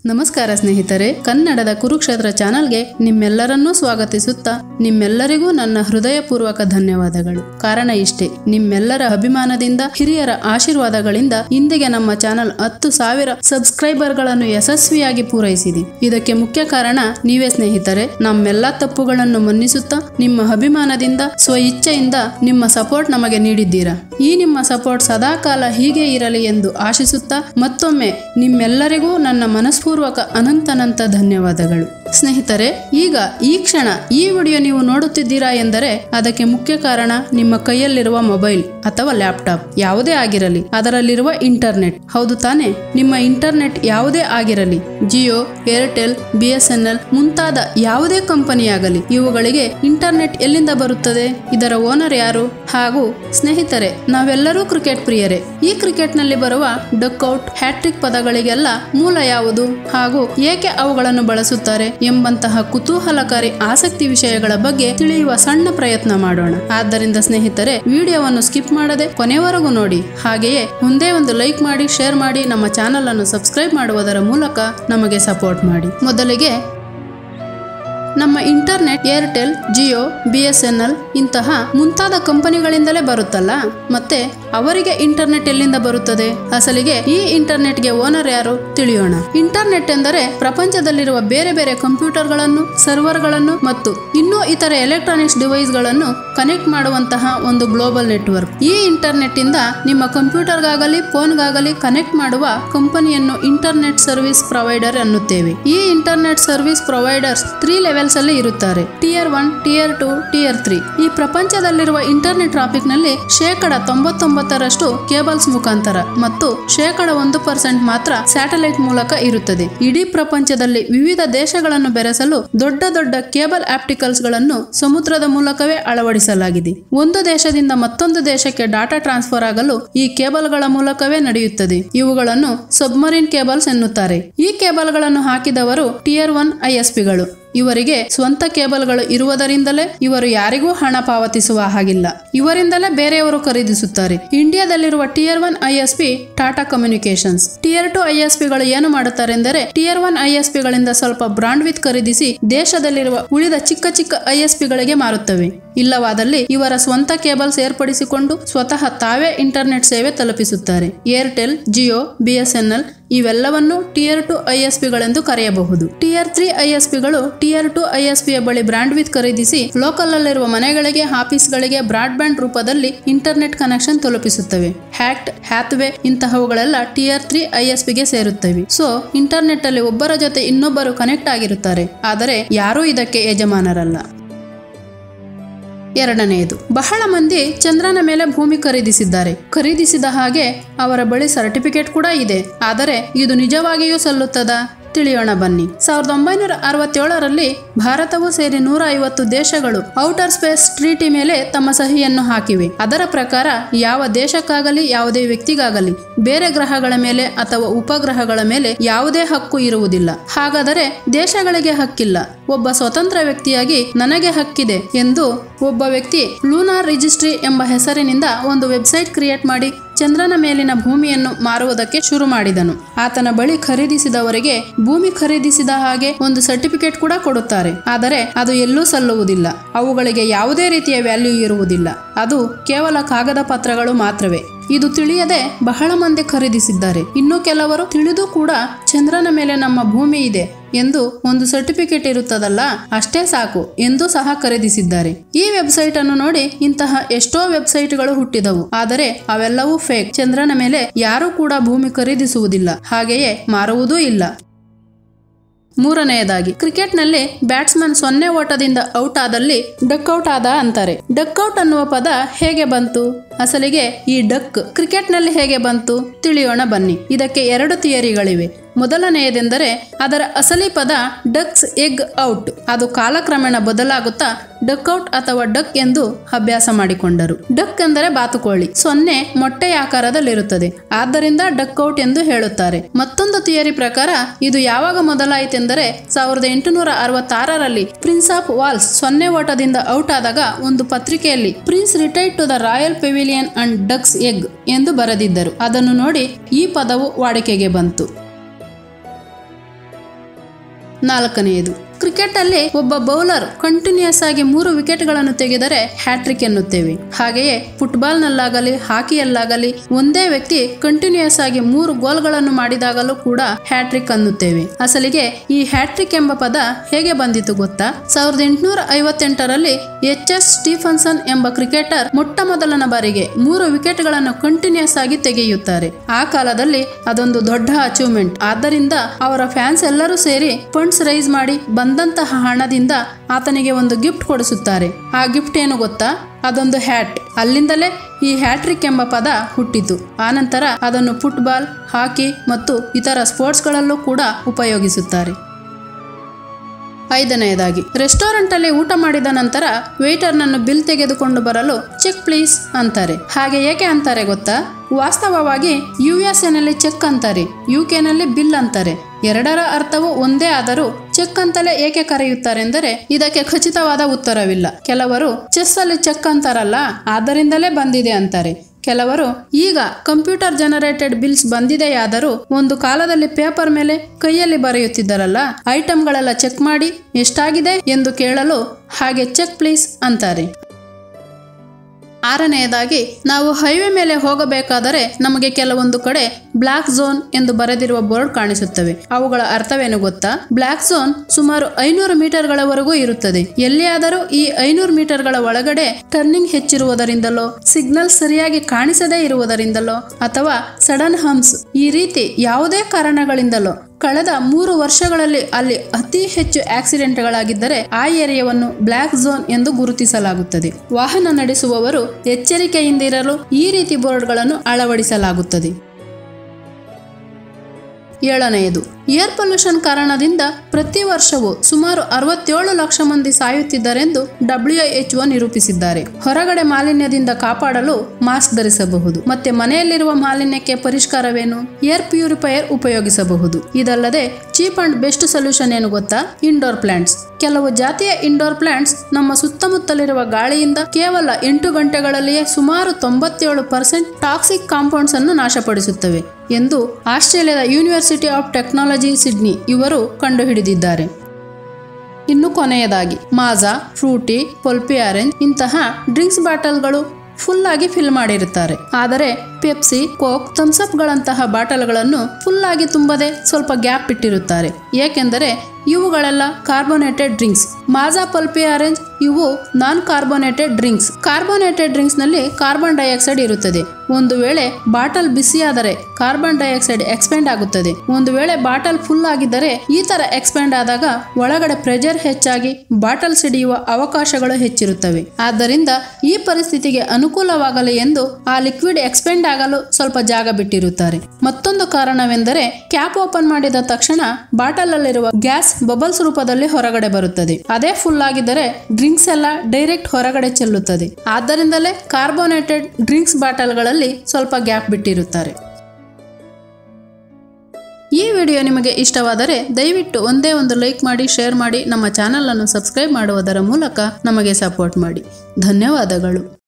ನಮಸ್ಕಾರ ಸ್ನೇಹಿತರೆ ಕನ್ನಡದ ಕುರುಕ್ಷೇತ್ರ ಚಾನಲ್ಗೆ ನಿಮ್ಮೆಲ್ಲರನ್ನೂ ಸ್ವಾಗತಿಸುತ್ತಾ ನಿಮ್ಮೆಲ್ಲರಿಗೂ ನನ್ನ ಹೃದಯಪೂರ್ವಕ ಧನ್ಯವಾದಗಳು ಕಾರಣ ಇಷ್ಟೇ ನಿಮ್ಮೆಲ್ಲರ ಅಭಿಮಾನದಿಂದ ಹಿರಿಯರ ಆಶೀರ್ವಾದಗಳಿಂದ ಇಂದಿಗೆ ನಮ್ಮ ಚಾನಲ್ ಹತ್ತು ಸಾವಿರ ಸಬ್ಸ್ಕ್ರೈಬರ್ಗಳನ್ನು ಯಶಸ್ವಿಯಾಗಿ ಪೂರೈಸಿದೆ ಇದಕ್ಕೆ ಮುಖ್ಯ ಕಾರಣ ನೀವೇ ಸ್ನೇಹಿತರೆ ನಮ್ಮೆಲ್ಲ ತಪ್ಪುಗಳನ್ನು ಮನ್ನಿಸುತ್ತಾ ನಿಮ್ಮ ಅಭಿಮಾನದಿಂದ ಸ್ವ ಇಚ್ಛೆಯಿಂದ ನಿಮ್ಮ ಸಪೋರ್ಟ್ ನಮಗೆ ನೀಡಿದ್ದೀರಾ ಈ ನಿಮ್ಮ ಸಪೋರ್ಟ್ ಸದಾಕಾಲ ಹೀಗೆ ಇರಲಿ ಎಂದು ಆಶಿಸುತ್ತಾ ಮತ್ತೊಮ್ಮೆ ನಿಮ್ಮೆಲ್ಲರಿಗೂ ನನ್ನ ಮನಸ್ಪೂರ್ವಕ ಅನಂತನಂತ ಧನ್ಯವಾದಗಳು ಸ್ನೇಹಿತರೆ ಈಗ ಈ ಕ್ಷಣ ಈ ವಿಡಿಯೋ ನೀವು ನೋಡುತ್ತಿದ್ದೀರಾ ಎಂದರೆ ಅದಕ್ಕೆ ಮುಖ್ಯ ಕಾರಣ ನಿಮ್ಮ ಕೈಯಲ್ಲಿರುವ ಮೊಬೈಲ್ ಅಥವಾ ಲ್ಯಾಪ್ಟಾಪ್ ಯಾವುದೇ ಆಗಿರಲಿ ಅದರಲ್ಲಿರುವ ಇಂಟರ್ನೆಟ್ ಹೌದು ತಾನೇ ನಿಮ್ಮ ಇಂಟರ್ನೆಟ್ ಯಾವುದೇ ಆಗಿರಲಿ Jio Airtel B S N L ಮುಂತಾದ ಯಾವುದೇ ಕಂಪನಿಯಾಗಲಿ ಇವುಗಳಿಗೆ ಇಂಟರ್ನೆಟ್ ಎಲ್ಲಿಂದ ಬರುತ್ತದೆ ಇದರ ಓನರ್ ಯಾರು ಹಾಗೂ ಸ್ನೇಹಿತರೆ ನಾವೆಲ್ಲರೂ ಕ್ರಿಕೆಟ್ ಪ್ರಿಯರೇ ಈ ಕ್ರಿಕೆಟ್ನಲ್ಲಿ ಬರುವ ಡಕ್ಔಟ್ ಹ್ಯಾಟ್ರಿಕ್ ಪದಗಳಿಗೆಲ್ಲ ಮೂಲ ಯಾವುದು ಹಾಗೂ ಏಕೆ ಅವುಗಳನ್ನು ಬಳಸುತ್ತಾರೆ ಎಂಬಂತಹ ಕುತೂಹಲಕಾರಿ ಆಸಕ್ತಿ ವಿಷಯಗಳ ಬಗ್ಗೆ ತಿಳಿಯುವ ಸಣ್ಣ ಪ್ರಯತ್ನ ಮಾಡೋಣ ಆದ್ದರಿಂದ ಸ್ನೇಹಿತರೆ ವಿಡಿಯೋವನ್ನು ಸ್ಕಿಪ್ ಮಾಡದೆ ಕೊನೆವರೆಗೂ ನೋಡಿ ಹಾಗೆಯೇ ಒಂದೇ ಒಂದು ಲೈಕ್ ಮಾಡಿ ಶೇರ್ ಮಾಡಿ ನಮ್ಮ ಚಾನಲ್ ಅನ್ನು ಸಬ್ಸ್ಕ್ರೈಬ್ ಮಾಡುವುದರ ಮೂಲಕ ನಮಗೆ ಸಪೋರ್ಟ್ ಮಾಡಿ ಮೊದಲಿಗೆ ನಮ್ಮ internet Airtel Jio B S N L ಇಂತಹ ಮುಂತಾದ ಕಂಪನಿಗಳಿಂದಲೇ ಬರುತ್ತಲ್ಲ ಮತ್ತೆ ಅವರಿಗೆ ಇಂಟರ್ನೆಟ್ ಎಲ್ಲಿಂದ ಬರುತ್ತದೆ ಅಸಲಿಗೆ ಈ ಇಂಟರ್ನೆಟ್ಗೆ ಓನರ್ ಯಾರು ತಿಳಿಯೋಣ ಇಂಟರ್ನೆಟ್ ಎಂದರೆ ಪ್ರಪಂಚದಲ್ಲಿರುವ ಬೇರೆ ಬೇರೆ ಕಂಪ್ಯೂಟರ್ಗಳನ್ನು ಸರ್ವರ್ಗಳನ್ನು ಮತ್ತು ಇನ್ನೂ ಇತರ ಎಲೆಕ್ಟ್ರಾನಿಕ್ಸ್ ಡಿವೈಸ್ಗಳನ್ನು ಕನೆಕ್ಟ್ ಮಾಡುವಂತಹ ಒಂದು ಗ್ಲೋಬಲ್ ನೆಟ್ವರ್ಕ್ ಈ ಇಂಟರ್ನೆಟ್ ಇಂದ ನಿಮ್ಮ ಕಂಪ್ಯೂಟರ್ಗಾಗಲಿ ಫೋನ್ಗಾಗಲಿ ಕನೆಕ್ಟ್ ಮಾಡುವ ಕಂಪನಿಯನ್ನು ಇಂಟರ್ನೆಟ್ ಸರ್ವಿಸ್ ಪ್ರೊವೈಡರ್ ಅನ್ನುತ್ತೇವೆ ಈ ಇಂಟರ್ನೆಟ್ ಸರ್ವಿಸ್ ಪ್ರೊವೈಡರ್ಸ್ ತ್ರೀ ಲೆವೆಲ್ಸ್ ಅಲ್ಲಿ ಇರುತ್ತಾರೆ tier one tier two tier three ಈ ಪ್ರಪಂಚದಲ್ಲಿರುವ ಇಂಟರ್ನೆಟ್ ಟ್ರಾಫಿಕ್ ನಲ್ಲಿ ಶೇಕಡ ತೊಂಬತ್ತೊಂಬತ್ತರಷ್ಟು ಕೇಬಲ್ಸ್ ಮುಖಾಂತರ ಮತ್ತು ಶೇಕಡ ಒಂದು ಪರ್ಸೆಂಟ್ ಮಾತ್ರ ಸ್ಯಾಟಲೈಟ್ ಮೂಲಕ ಇರುತ್ತದೆ ಇಡೀ ಪ್ರಪಂಚದಲ್ಲಿ ವಿವಿಧ ದೇಶಗಳನ್ನು ಬೆರೆಸಲು ದೊಡ್ಡ ದೊಡ್ಡ ಕೇಬಲ್ ಆಪ್ಟಿಕಲ್ಸ್ ಗಳನ್ನು ಸಮುದ್ರದ ಮೂಲಕವೇ ಅಳವಡಿಸಲಾಗಿದೆ ಒಂದು ದೇಶದಿಂದ ಮತ್ತೊಂದು ದೇಶಕ್ಕೆ ಡಾಟಾ ಟ್ರಾನ್ಸ್ಫರ್ ಆಗಲು ಈ ಕೇಬಲ್ಗಳ ಮೂಲಕವೇ ನಡೆಯುತ್ತದೆ ಇವುಗಳನ್ನು ಸಬ್ಮರೀನ್ ಕೇಬಲ್ಸ್ ಎನ್ನುತ್ತಾರೆ ಈ ಕೇಬಲ್ಗಳನ್ನು ಹಾಕಿದವರು ಟಿಯರ್ ಒನ್ ಐಎಸ್ಪಿಗಳು ಇವರಿಗೆ ಸ್ವಂತ ಕೇಬಲ್ಗಳು ಇರುವುದರಿಂದಲೇ ಇವರು ಯಾರಿಗೂ ಹಣ ಪಾವತಿಸುವ ಹಾಗಿಲ್ಲ ಇವರಿಂದಲೇ ಬೇರೆಯವರು ಖರೀದಿಸುತ್ತಾರೆ ಇಂಡಿಯಾದಲ್ಲಿರುವ tier one ISP Tata communications tier two ಐಎಸ್ಪಿಗಳು ಏನು ಮಾಡುತ್ತಾರೆ ಎಂದರೆ ಟಿಯರ್ ಒನ್ ಐಎಸ್ಪಿಗಳಿಂದ ಸ್ವಲ್ಪ ಬ್ರಾಂಡ್ ವಿತ್ ಖರೀದಿಸಿ ದೇಶದಲ್ಲಿರುವ ಉಳಿದ ಚಿಕ್ಕ ಚಿಕ್ಕ ಐಎಸ್ಪಿಗಳಿಗೆ ಮಾರುತ್ತವೆ ಇಲ್ಲವಾದಲ್ಲಿ ಇವರ ಸ್ವಂತ ಕೇಬಲ್ಸ್ ಏರ್ಪಡಿಸಿಕೊಂಡು ಸ್ವತಃ ತಾವೇ ಇಂಟರ್ನೆಟ್ ಸೇವೆ ತಲುಪಿಸುತ್ತಾರೆ ಏರ್ಟೆಲ್ ಜಿಯೋ ಬಿಎಸ್ಎನ್ಎಲ್ ಇವೆಲ್ಲವನ್ನು ಟಿಯರ್ ಟು ಐಎಸ್ಪಿಗಳೆಂದು ಕರೆಯಬಹುದು ಟಿಯರ್ ತ್ರೀ ಐಎಸ್ಪಿಗಳು ಟಿಯರ್ ಟು ಐಎಸ್ಪಿಯ ಬಳಿ ಬ್ರಾಂಡ್ ವಿತ್ ಖರೀದಿಸಿ ಲೋಕಲ್ ಅಲ್ಲಿರುವ ಮನೆಗಳಿಗೆ ಆಫೀಸ್ಗಳಿಗೆ ಬ್ರಾಡ್ ಬ್ಯಾಂಡ್ ರೂಪದಲ್ಲಿ ಇಂಟರ್ನೆಟ್ ಕನೆಕ್ಷನ್ ತಲುಪಿಸುತ್ತವೆ ಹ್ಯಾಕ್ಟ್ ಹ್ಯಾತ್ವೇ ಇಂತಹವುಗಳೆಲ್ಲ ಟಿಯರ್ ತ್ರೀ ಐಎಸ್ಪಿಗೆ ಸೇರುತ್ತವೆ ಸೊ ಇಂಟರ್ನೆಟ್ ಅಲ್ಲಿ ಒಬ್ಬರ ಜೊತೆ ಇನ್ನೊಬ್ಬರು ಕನೆಕ್ಟ್ ಆಗಿರುತ್ತಾರೆ ಆದರೆ ಯಾರೂ ಇದಕ್ಕೆ ಯಜಮಾನರಲ್ಲ ಎರಡನೆಯದು ಬಹಳ ಮಂದಿ ಚಂದ್ರನ ಮೇಲೆ ಭೂಮಿ ಖರೀದಿಸಿದ್ದಾರೆ ಖರೀದಿಸಿದ ಹಾಗೆ ಅವರ ಬಳಿ ಸರ್ಟಿಫಿಕೇಟ್ ಕೂಡ ಇದೆ ಆದರೆ ಇದು ನಿಜವಾಗಿಯೂ ಸಲ್ಲುತ್ತದಾ ತಿಳಿಯೋಣ ಬನ್ನಿ ಸಾವಿರದ ಒಂಬೈನೂರ ಅರವತ್ತೇಳರಲ್ಲಿ ಭಾರತವು ಸೇರಿ ನೂರ ಐವತ್ತು ದೇಶಗಳು ಔಟರ್ ಸ್ಪೇಸ್ ಟ್ರೀಟಿ ಮೇಲೆ ತಮ್ಮ ಸಹಿಯನ್ನು ಹಾಕಿವೆ ಅದರ ಪ್ರಕಾರ ಯಾವ ದೇಶಕ್ಕಾಗಲಿ ಯಾವುದೇ ವ್ಯಕ್ತಿಗಾಗಲಿ ಬೇರೆ ಗ್ರಹಗಳ ಮೇಲೆ ಅಥವಾ ಉಪಗ್ರಹಗಳ ಮೇಲೆ ಯಾವುದೇ ಹಕ್ಕು ಇರುವುದಿಲ್ಲ ಹಾಗಾದರೆ ದೇಶಗಳಿಗೆ ಹಕ್ಕಿಲ್ಲ ಒಬ್ಬ ಸ್ವತಂತ್ರ ವ್ಯಕ್ತಿಯಾಗಿ ನನಗೆ ಹಕ್ಕಿದೆ ಎಂದು ಒಬ್ಬ ವ್ಯಕ್ತಿ ಲೂನಾರ್ ರಿಜಿಸ್ಟ್ರಿ ಎಂಬ ಹೆಸರಿನಿಂದ ಒಂದು ವೆಬ್ಸೈಟ್ ಕ್ರಿಯೇಟ್ ಮಾಡಿ ಚಂದ್ರನ ಮೇಲಿನ ಭೂಮಿಯನ್ನು ಮಾರುವುದಕ್ಕೆ ಶುರು ಮಾಡಿದನು ಆತನ ಬಳಿ ಖರೀದಿಸಿದವರಿಗೆ ಭೂಮಿ ಖರೀದಿಸಿದ ಹಾಗೆ ಒಂದು ಸರ್ಟಿಫಿಕೇಟ್ ಕೂಡ ಕೊಡುತ್ತಾರೆ ಆದರೆ ಅದು ಎಲ್ಲೂ ಸಲ್ಲುವುದಿಲ್ಲ ಅವುಗಳಿಗೆ ಯಾವುದೇ ರೀತಿಯ ವ್ಯಾಲ್ಯೂ ಇರುವುದಿಲ್ಲ ಅದು ಕೇವಲ ಕಾಗದ ಪತ್ರಗಳು ಮಾತ್ರವೇ ಇದು ತಿಳಿಯದೆ ಬಹಳ ಮಂದಿ ಖರೀದಿಸಿದ್ದಾರೆ ಇನ್ನು ಕೆಲವರು ತಿಳಿದು ಕೂಡ ಚಂದ್ರನ ಮೇಲೆ ನಮ್ಮ ಭೂಮಿ ಇದೆ ಎಂದು ಒಂದು ಸರ್ಟಿಫಿಕೇಟ್ ಇರುತ್ತದಲ್ಲ ಅಷ್ಟೇ ಸಾಕು ಎಂದು ಸಹ ಖರೀದಿಸಿದ್ದಾರೆ ಈ ವೆಬ್ಸೈಟ್ ಅನ್ನು ನೋಡಿ ಇಂತಹ ಎಷ್ಟೋ ವೆಬ್ಸೈಟ್ಗಳು ಹುಟ್ಟಿದವು ಆದರೆ ಅವೆಲ್ಲವೂ ಫೇಕ್ ಚಂದ್ರನ ಮೇಲೆ ಯಾರೂ ಕೂಡ ಭೂಮಿ ಖರೀದಿಸುವುದಿಲ್ಲ ಹಾಗೆಯೇ ಮಾರುವುದೂ ಇಲ್ಲ ಮೂರನೆಯದಾಗಿ ಕ್ರಿಕೆಟ್ನಲ್ಲಿ ಬ್ಯಾಟ್ಸ್ಮನ್ ಸೊನ್ನೆ ಓಟದಿಂದ ಔಟ್ ಆದಲ್ಲಿ ಡಕ್ ಔಟ್ ಆದ ಅಂತಾರೆ ಡಕ್ ಔಟ್ ಅನ್ನುವ ಪದ ಹೇಗೆ ಬಂತು ಅಸಲಿಗೆ ಈ ಡಕ್ ಕ್ರಿಕೆಟ್ನಲ್ಲಿ ಹೇಗೆ ಬಂತು ತಿಳಿಯೋಣ ಬನ್ನಿ ಇದಕ್ಕೆ ಎರಡು ಥಿಯರಿಗಳಿವೆ ಮೊದಲನೆಯದೆಂದರೆ ಅದರ ಅಸಲಿ ಪದ ಡಕ್ಸ್ ಎಗ್ ಔಟ್ ಅದು ಕಾಲಕ್ರಮೇಣ ಬದಲಾಗುತ್ತಾ ಡಕ್ ಔಟ್ ಅಥವಾ ಡಕ್ ಎಂದು ಅಭ್ಯಾಸ ಮಾಡಿಕೊಂಡರು ಡಕ್ ಎಂದರೆ ಬಾತುಕೋಳಿ ಸೊನ್ನೆ ಮೊಟ್ಟೆಯ ಆಕಾರದಲ್ಲಿರುತ್ತದೆ ಆದ್ದರಿಂದ ಡಕ್ ಔಟ್ ಎಂದು ಹೇಳುತ್ತಾರೆ ಮತ್ತೊಂದು ಥಿಯರಿ ಪ್ರಕಾರ ಇದು ಯಾವಾಗ ಮೊದಲಾಯಿತೆಂದರೆ ಸಾವಿರದ ಎಂಟುನೂರ ಅರವತ್ತಾರರಲ್ಲಿ ಪ್ರಿನ್ಸ್ ಆಫ್ ವಾಲ್ಸ್ ಸೊನ್ನೆ ಓಟದಿಂದ ಔಟ್ ಆದಾಗ ಒಂದು ಪತ್ರಿಕೆಯಲ್ಲಿ prince retired to the royal pavilion and ducks egg ಎಂದು ಬರೆದಿದ್ದರು ಅದನ್ನು ನೋಡಿ ಈ ಪದವು ವಾಡಿಕೆಗೆ ಬಂತು ನಾಲ್ಕನೆಯದು ಕ್ರಿಕೆಟ್ ಅಲ್ಲಿ ಒಬ್ಬ ಬೌಲರ್ ಕಂಟಿನ್ಯೂಸ್ ಆಗಿ ಮೂರು ವಿಕೆಟ್ಗಳನ್ನು ತೆಗೆದರೆ ಹ್ಯಾಟ್ರಿಕ್ ಎನ್ನುತ್ತೇವೆ ಹಾಗೆಯೇ ಫುಟ್ಬಾಲ್ ನಲ್ಲಾಗಲಿ ಹಾಕಿಯಲ್ಲಾಗಲಿ ಒಂದೇ ವ್ಯಕ್ತಿ ಕಂಟಿನ್ಯೂಸ್ ಆಗಿ ಮೂರು ಗೋಲ್ಗಳನ್ನು ಮಾಡಿದಾಗಲೂ ಕೂಡ ಹ್ಯಾಟ್ರಿಕ್ ಅನ್ನುತ್ತೇವೆ ಅಸಲಿಗೆ ಈ ಹ್ಯಾಟ್ರಿಕ್ ಎಂಬ ಪದ ಹೇಗೆ ಬಂದಿತು ಗೊತ್ತಾ ಸಾವಿರದ ಎಂಟುನೂರ ಐವತ್ತೆಂಟರಲ್ಲಿ ಎಚ್ ಎಸ್ ಸ್ಟೀಫನ್ಸನ್ ಎಂಬ ಕ್ರಿಕೆಟರ್ ಮೊಟ್ಟ ಮೊದಲನ ಬಾರಿಗೆ ಮೂರು ವಿಕೆಟ್ಗಳನ್ನು ಕಂಟಿನ್ಯೂಸ್ ಆಗಿ ತೆಗೆಯುತ್ತಾರೆ ಆ ಕಾಲದಲ್ಲಿ ಅದೊಂದು ದೊಡ್ಡ ಅಚೀವ್ಮೆಂಟ್ ಆದ್ದರಿಂದ ಅವರ ಫ್ಯಾನ್ಸ್ ಎಲ್ಲರೂ ಸೇರಿ ಫಂಡ್ಸ್ ರೈಸ್ ಮಾಡಿ ಬಂದಂತಹ ಹಣದಿಂದ ಆತನಿಗೆ ಒಂದು ಗಿಫ್ಟ್ ಕೊಡಿಸುತ್ತಾರೆ ಆ ಗಿಫ್ಟ್ ಏನು ಗೊತ್ತಾ ಅದೊಂದು ಹ್ಯಾಟ್ ಅಲ್ಲಿಂದಲೇ ಈ ಹ್ಯಾಟ್ರಿಕ್ ಎಂಬ ಪದ ಹುಟ್ಟಿತು ಆನಂತರ ಅದನ್ನು ಫುಟ್ಬಾಲ್ ಹಾಕಿ ಮತ್ತು ಇತರ ಸ್ಪೋರ್ಟ್ಸ್ಗಳಲ್ಲೂ ಕೂಡ ಉಪಯೋಗಿಸುತ್ತಾರೆ ಐದನೆಯದಾಗಿ ರೆಸ್ಟೋರೆಂಟ್ ಅಲ್ಲಿ ಊಟ ಮಾಡಿದ ನಂತರ ವೇಟರ್ನನ್ನು ಬಿಲ್ ತೆಗೆದುಕೊಂಡು ಬರಲು ಚೆಕ್ ಪ್ಲೀಸ್ ಅಂತಾರೆ ಹಾಗೆ ಏಕೆ ಅಂತಾರೆ ಗೊತ್ತಾ ವಾಸ್ತವವಾಗಿ ಯು ಎಸ್ ನಲ್ಲಿ ಚೆಕ್ ಅಂತಾರೆ ಯು ನಲ್ಲಿ ಬಿಲ್ ಅಂತಾರೆ ಎರಡರ ಅರ್ಥವು ಒಂದೇ ಆದರೂ ಚೆಕ್ ಅಂತಲೇ ಏಕೆ ಕರೆಯುತ್ತಾರೆಂದರೆ ಇದಕ್ಕೆ ಖಚಿತವಾದ ಉತ್ತರವಿಲ್ಲ ಕೆಲವರು ಚೆಸ್ ಅಲ್ಲಿ ಚೆಕ್ ಅಂತಾರಲ್ಲ ಆದ್ದರಿಂದಲೇ ಬಂದಿದೆ ಅಂತಾರೆ ಕೆಲವರು ಈಗ ಕಂಪ್ಯೂಟರ್ ಜನರೇಟೆಡ್ ಬಿಲ್ಸ್ ಬಂದಿದೆಯಾದರೂ ಒಂದು ಕಾಲದಲ್ಲಿ ಪೇಪರ್ ಮೇಲೆ ಕೈಯಲ್ಲಿ ಬರೆಯುತ್ತಿದ್ದರಲ್ಲ ಐಟಮ್ಗಳೆಲ್ಲ ಚೆಕ್ ಮಾಡಿ ಎಷ್ಟಾಗಿದೆ ಎಂದು ಕೇಳಲು ಹಾಗೆ ಚೆಕ್ ಪ್ಲೀಸ್ ಅಂತಾರೆ ಆರನೆಯದಾಗಿ ನಾವು ಹೈವೇ ಮೇಲೆ ಹೋಗಬೇಕಾದರೆ ನಮಗೆ ಕೆಲವೊಂದು ಕಡೆ ಬ್ಲಾಕ್ ಝೋನ್ ಎಂದು ಬರೆದಿರುವ ಬೋರ್ಡ್ ಕಾಣಿಸುತ್ತವೆ ಅವುಗಳ ಅರ್ಥವೇನು ಗೊತ್ತಾ ಬ್ಲಾಕ್ ಝೋನ್ ಸುಮಾರು ಐನೂರು ಮೀಟರ್ಗಳವರೆಗೂ ಇರುತ್ತದೆ ಎಲ್ಲಿಯಾದರೂ ಈ ಐನೂರು ಮೀಟರ್ಗಳ ಒಳಗಡೆ ಟರ್ನಿಂಗ್ ಹೆಚ್ಚಿರುವುದರಿಂದಲೋ ಸಿಗ್ನಲ್ ಸರಿಯಾಗಿ ಕಾಣಿಸದೇ ಇರುವುದರಿಂದಲೋ ಅಥವಾ ಸಡನ್ ಹಂಪ್ಸ್ ಈ ರೀತಿ ಯಾವುದೇ ಕಾರಣಗಳಿಂದಲೋ ಕಳೆದ ಮೂರು ವರ್ಷಗಳಲ್ಲಿ ಅಲ್ಲಿ ಅತಿ ಹೆಚ್ಚು ಆಕ್ಸಿಡೆಂಟ್ಗಳಾಗಿದ್ದರೆ ಆ ಏರಿಯಾವನ್ನು ಬ್ಲಾಕ್ ಝೋನ್ ಎಂದು ಗುರುತಿಸಲಾಗುತ್ತದೆ ವಾಹನ ನಡೆಸುವವರು ಎಚ್ಚರಿಕೆಯಿಂದಿರಲು ಈ ರೀತಿ ಬೋರ್ಡ್ಗಳನ್ನು ಅಳವಡಿಸಲಾಗುತ್ತದೆ ಏಳನೆಯದು ಏರ್ ಪೊಲ್ಯೂಷನ್ ಕಾರಣದಿಂದ ಪ್ರತಿ ವರ್ಷವೂ ಸುಮಾರು ಅರವತ್ತೇಳು ಲಕ್ಷ ಮಂದಿ ಸಾಯುತ್ತಿದ್ದಾರೆಂದು ಡಬ್ಲ್ಯೂಎಚ್ಒ ನಿರೂಪಿಸಿದ್ದಾರೆ ಹೊರಗಡೆ ಮಾಲಿನ್ಯದಿಂದ ಕಾಪಾಡಲು ಮಾಸ್ಕ್ ಧರಿಸಬಹುದು ಮತ್ತೆ ಮನೆಯಲ್ಲಿರುವ ಮಾಲಿನ್ಯಕ್ಕೆ ಪರಿಷ್ಕಾರವೇನು ಏರ್ ಪ್ಯೂರಿಫೈಯರ್ ಉಪಯೋಗಿಸಬಹುದು ಇದಲ್ಲದೆ ಚೀಪ್ ಅಂಡ್ ಬೆಸ್ಟ್ ಸೊಲ್ಯೂಷನ್ ಏನು ಗೊತ್ತಾ ಇಂಡೋರ್ ಪ್ಲಾಂಟ್ಸ್ ಕೆಲವು ಜಾತಿಯ ಇಂಡೋರ್ ಪ್ಲಾಂಟ್ಸ್ ನಮ್ಮ ಸುತ್ತಮುತ್ತಲಿರುವ ಗಾಳಿಯಿಂದ ಕೇವಲ ಎಂಟು ಗಂಟೆಗಳಲ್ಲಿಯೇ ಸುಮಾರು ತೊಂಬತ್ತೇಳು ಪರ್ಸೆಂಟ್ ಟಾಕ್ಸಿಕ್ ಕಾಂಪೌಂಡ್ಸ್ ಅನ್ನು ನಾಶಪಡಿಸುತ್ತವೆ ಎಂದು ಆಸ್ಟ್ರೇಲಿಯಾದ ಯೂನಿವರ್ಸಿಟಿ ಆಫ್ ಟೆಕ್ನಾಲಜಿ ಸಿಡ್ನಿ ಇವರು ಕಂಡುಹಿಡಿದಿದ್ದಾರೆ ಇನ್ನು ಕೊನೆಯದಾಗಿ ಮಾಜಾ ಫ್ರೂಟಿ ಪೊಲ್ಪಿ ಆರೆಂಜ್ ಇಂತಹ ಡ್ರಿಂಕ್ಸ್ ಬಾಟಲ್ಗಳು ಫುಲ್ ಆಗಿ ಫಿಲ್ ಮಾಡಿರುತ್ತಾರೆ ಆದರೆ ಪೆಪ್ಸಿ ಕೋಕ್ ಥಮ್ಸಪ್ ಗಳಂತಹ ಬಾಟಲ್ಗಳನ್ನು ಫುಲ್ ಆಗಿ ತುಂಬದೆ ಸ್ವಲ್ಪ ಗ್ಯಾಪ್ ಇಟ್ಟಿರುತ್ತಾರೆ ಏಕೆಂದರೆ ಇವುಗಳೆಲ್ಲ carbonated drinks Maaza pulpy orange ಇವು non carbonated drinks carbonated drinks ನಲ್ಲಿ ಕಾರ್ಬನ್ ಡೈಆಕ್ಸೈಡ್ ಇರುತ್ತದೆ ಒಂದು ವೇಳೆ ಬಾಟಲ್ ಬಿಸಿಯಾದರೆ ಕಾರ್ಬನ್ ಡೈಆಕ್ಸೈಡ್ ಎಕ್ಸ್ಪೆಂಡ್ ಆಗುತ್ತದೆ ಒಂದು ವೇಳೆ ಬಾಟಲ್ ಫುಲ್ ಆಗಿದ್ದರೆ ಈ ತರ ಎಕ್ಸ್ಪೆಂಡ್ ಆದಾಗ ಒಳಗಡೆ ಪ್ರೆಷರ್ ಹೆಚ್ಚಾಗಿ ಬಾಟಲ್ ಸಿಡಿಯುವ ಅವಕಾಶಗಳು ಹೆಚ್ಚಿರುತ್ತವೆ ಆದ್ದರಿಂದ ಈ ಪರಿಸ್ಥಿತಿಗೆ ಅನುಕೂಲವಾಗಲಿ ಎಂದು ಆ ಲಿಕ್ವಿಡ್ ಎಕ್ಸ್ಪೆಂಡ್ ಆಗಲು ಸ್ವಲ್ಪ ಜಾಗ ಬಿಟ್ಟಿರುತ್ತಾರೆ ಮತ್ತೊಂದು ಕಾರಣವೆಂದರೆ ಕ್ಯಾಪ್ ಓಪನ್ ಮಾಡಿದ ತಕ್ಷಣ ಬಾಟಲ್ ಅಲ್ಲಿರುವ ಗ್ಯಾಸ್ ಬಬಲ್ಸ್ ರೂಪದಲ್ಲಿ ಹೊರಗಡೆ ಬರುತ್ತದೆ ಅದೇ ಫುಲ್ ಆಗಿದ್ದರೆ ಡ್ರಿಂಕ್ಸ್ ಎಲ್ಲ ಡೈರೆಕ್ಟ್ ಹೊರಗಡೆ ಚೆಲ್ಲುತ್ತದೆ ಆದ್ದರಿಂದಲೇ ಕಾರ್ಬೋನೇಟೆಡ್ ಡ್ರಿಂಕ್ಸ್ ಬಾಟಲ್ಗಳಲ್ಲಿ ಸ್ವಲ್ಪ ಗ್ಯಾಪ್ ಬಿಟ್ಟಿರುತ್ತಾರೆ ಈ ವಿಡಿಯೋ ನಿಮಗೆ ಇಷ್ಟವಾದರೆ ದಯವಿಟ್ಟು ಒಂದೇ ಒಂದು ಲೈಕ್ ಮಾಡಿ ಶೇರ್ ಮಾಡಿ ನಮ್ಮ ಚಾನಲ್ ಅನ್ನು ಸಬ್ಸ್ಕ್ರೈಬ್ ಮಾಡುವುದರ ಮೂಲಕ ನಮಗೆ ಸಪೋರ್ಟ್ ಮಾಡಿ ಧನ್ಯವಾದಗಳು